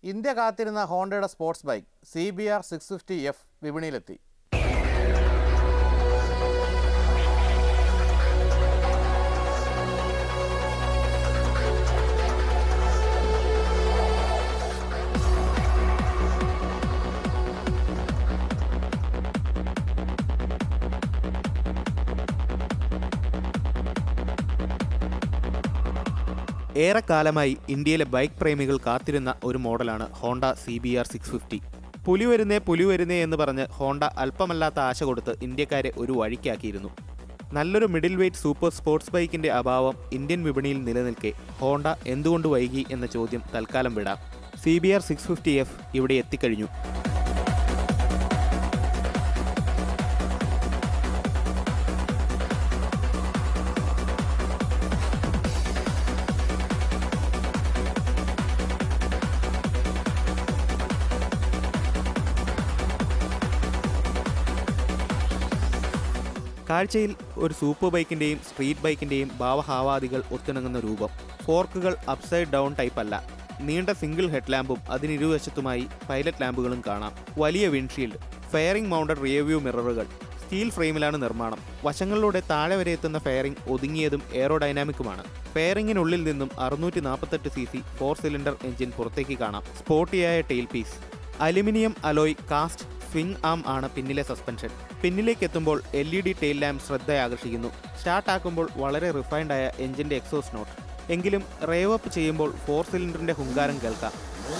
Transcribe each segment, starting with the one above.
India കാത്തിരുന്ന ഹോണ്ടയുടെ sports bike C B R six fifty F വിപണിയിലെത്തി ഏറെക്കാലമായി ഇന്ത്യയിലെ ബൈക്ക് പ്രേമികൾ കാത്തിരുന്ന ഒരു മോഡലാണ് Honda C B R six fifty പുലി വരുന്നേ പുലി വരുന്നേ എന്ന് പറഞ്ഞ് ഹോണ്ട അല്പമല്ലാത്ത ആശ കൊടുത്ത് ഇന്ത്യക്കാരെ ഒരു വഴിക്കാക്കിയിരുന്നു നല്ലൊരു മിഡിൽ വെയ്റ്റ് സൂപ്പർ സ്പോർട്സ് ബൈക്കിന്റെ അഭാവം ഇന്ത്യൻ വിപണിയിൽ നിലനിൽക്കെ ഹോണ്ട എന്തുകൊണ്ട് വൈകി എന്ന ചോദ്യം തൽക്കാലം വിടാം C B R six fifty F ഇവിടെ എത്തിക്കഴിഞ്ഞു കാഴ്ചയിൽ ഒരു സൂപ്പർ ബൈക്കിന്റെയും സ്ട്രീറ്റ് ബൈക്കിന്റെയും ഭാവഹാവാദികൾ ഒത്തിണങ്ങുന്ന രൂപം ഫോർക്കുകൾ അപ്സൈഡ് ഡൗൺ ടൈപ്പ് അല്ല നീണ്ട സിംഗിൾ ഹെഡ് ലാമ്പും അതിനിരുവശത്തുമായി പൈലറ്റ് ലാമ്പുകളും കാണാം വലിയ വിൻഷീൽഡ് ഫെയറിംഗ് മൗണ്ടഡ് റിയർവ്യൂ മിററുകൾ സ്റ്റീൽ ഫ്രെയിമിലാണ് നിർമ്മാണം വശങ്ങളിലൂടെ താഴെ വരെ എത്തുന്ന ഫെയറിംഗ് ഒതുങ്ങിയതും എയറോഡൈനാമിക്കുമാണ് ഫെയറിംഗിനുള്ളിൽ നിന്നും അറുന്നൂറ്റി നാൽപ്പത്തെട്ട് C C four cylinder engine പുറത്തേക്ക് കാണാം സ്പോർട്ടിയായ tail piece aluminium alloy cast swing arm ആണ് പിന്നിലെ സസ്പെൻഷൻ പിന്നിലേക്ക് എത്തുമ്പോൾ L E D tail lamp ശ്രദ്ധയാകർഷിക്കുന്നു സ്റ്റാർട്ട് ആക്കുമ്പോൾ വളരെ റിഫൈൻഡ് ആയ എഞ്ചിന്റെ എക്സോസ് നോട്ട് എങ്കിലും റേവ് അപ്പ് ചെയ്യുമ്പോൾ ഫോർ സിലിണ്ടറിന്റെ ഹുങ്കാരം കേൾക്കാം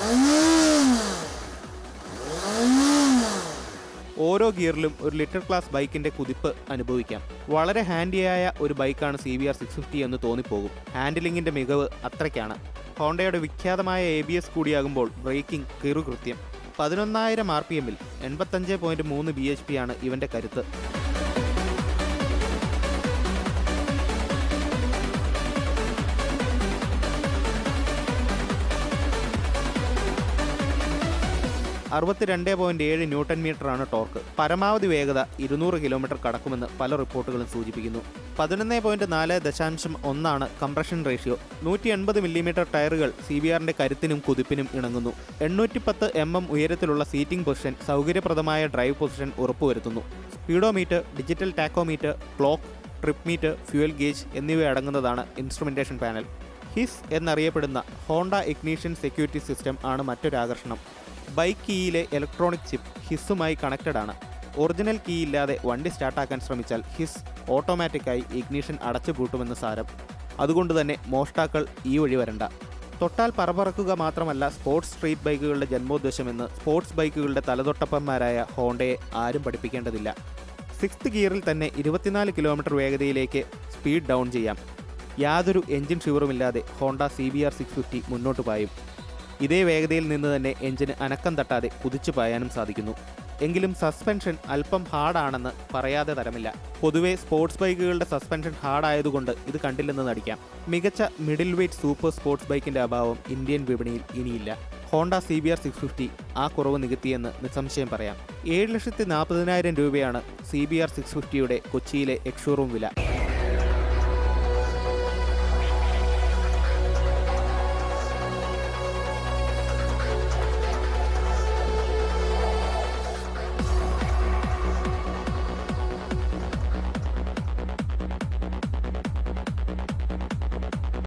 ഓരോ ഗിയറിലും ഒരു ലിറ്റർ ക്ലാസ് ബൈക്കിന്റെ കുതിപ്പ് അനുഭവിക്കാം വളരെ ഹാൻഡിയായ ഒരു ബൈക്കാണ് C B R six fifty എന്ന് തോന്നിപ്പോകും ഹാൻഡിലിംഗിന്റെ മികവ് അത്രയ്ക്കാണ് ഹോണ്ടയുടെ വിഖ്യാതമായ എ ബി എസ് കൂടിയാകുമ്പോൾ ബ്രേക്കിംഗ് കിറുകൃത്യം പതിനൊന്നായിരം ആർ പി എമ്മിൽ എൺപത്തഞ്ച് പോയിന്റ് മൂന്ന് ബി എച്ച് പി ആണ് ഇവന്റെ കരുത്ത് അറുപത്തിരണ്ട് പോയിന്റ് ഏഴ് ന്യൂട്ടൺ മീറ്ററാണ് ടോർക്ക് പരമാവധി വേഗത ഇരുന്നൂറ് കിലോമീറ്റർ കടക്കുമെന്ന് പല റിപ്പോർട്ടുകളും സൂചിപ്പിക്കുന്നു പതിനൊന്ന് പോയിന്റ് നാല് ദശാംശം ഒന്നാണ് കംപ്രഷൻ റേഷ്യോ നൂറ്റി എൺപത് മില്ലിമീറ്റർ ടയറുകൾ സി ബി ആറിന്റെ കരുത്തിനും കുതിപ്പിനും ഇണങ്ങുന്നു എണ്ണൂറ്റി പത്ത് എം എം ഉയരത്തിലുള്ള സീറ്റിംഗ് പൊസിഷൻ സൗകര്യപ്രദമായ ഡ്രൈവ് പൊസിഷൻ ഉറപ്പുവരുത്തുന്നു speedometer digital tachometer clock trip meter fuel gauge എന്നിവ അടങ്ങുന്നതാണ് ഇൻസ്ട്രുമെന്റേഷൻ പാനൽ ഹിസ് എന്നറിയപ്പെടുന്ന ഹോണ്ട ഇഗ്നീഷ്യൻ സെക്യൂരിറ്റി സിസ്റ്റം ആണ് മറ്റൊരു ആകർഷണം ബൈക്ക് കീയിലെ ഇലക്ട്രോണിക് ചിപ്പ് ഹിസ്സുമായി കണക്റ്റഡ് ആണ് ഒറിജിനൽ കീ ഇല്ലാതെ വണ്ടി സ്റ്റാർട്ടാക്കാൻ ശ്രമിച്ചാൽ ഹിസ് ഓട്ടോമാറ്റിക്കായി ഇഗ്നീഷൻ അടച്ചു പൂട്ടുമെന്ന് സാരം അതുകൊണ്ട് തന്നെ മോഷ്ടാക്കൾ ഈ വഴി വരണ്ട തൊട്ടാൽ പറപറക്കുക മാത്രമല്ല സ്പോർട്സ് സ്ട്രീറ്റ് ബൈക്കുകളുടെ ജന്മോദ്ദേശമെന്ന് സ്പോർട്സ് ബൈക്കുകളുടെ തലതൊട്ടപ്പന്മാരായ ഹോണ്ടയെ ആരും പഠിപ്പിക്കേണ്ടതില്ല സിക്സ്ത് ഗിയറിൽ തന്നെ ഇരുപത്തിനാല് കിലോമീറ്റർ വേഗതയിലേക്ക് സ്പീഡ് ഡൗൺ ചെയ്യാം യാതൊരു എഞ്ചിൻ ഷിവറുമില്ലാതെ Honda C B R six fifty മുന്നോട്ട് പായും ഇതേ വേഗതയിൽ നിന്ന് തന്നെ എഞ്ചിന് അനക്കം തട്ടാതെ കുതിച്ചു പായാനും സാധിക്കുന്നു എങ്കിലും സസ്പെൻഷൻ അല്പം ഹാർഡാണെന്ന് പറയാതെ തരമില്ല പൊതുവെ സ്പോർട്സ് ബൈക്കുകളുടെ സസ്പെൻഷൻ ഹാർഡായതുകൊണ്ട് ഇത് കണ്ടില്ലെന്ന് നടിക്കാം മികച്ച മിഡിൽ വെയ്റ്റ് സൂപ്പർ സ്പോർട്സ് ബൈക്കിന്റെ അഭാവം ഇന്ത്യൻ വിപണിയിൽ ഇനിയില്ല Honda C B R six fifty ആ കുറവ് നികത്തിയെന്ന് നിസ്സംശയം പറയാം ഏഴ് ലക്ഷത്തി നാൽപ്പതിനായിരം രൂപയാണ് സി ബി ആർ സിക്സ് ഫിഫ്റ്റിയുടെ കൊച്ചിയിലെ എക്സ്ഷോറൂം വില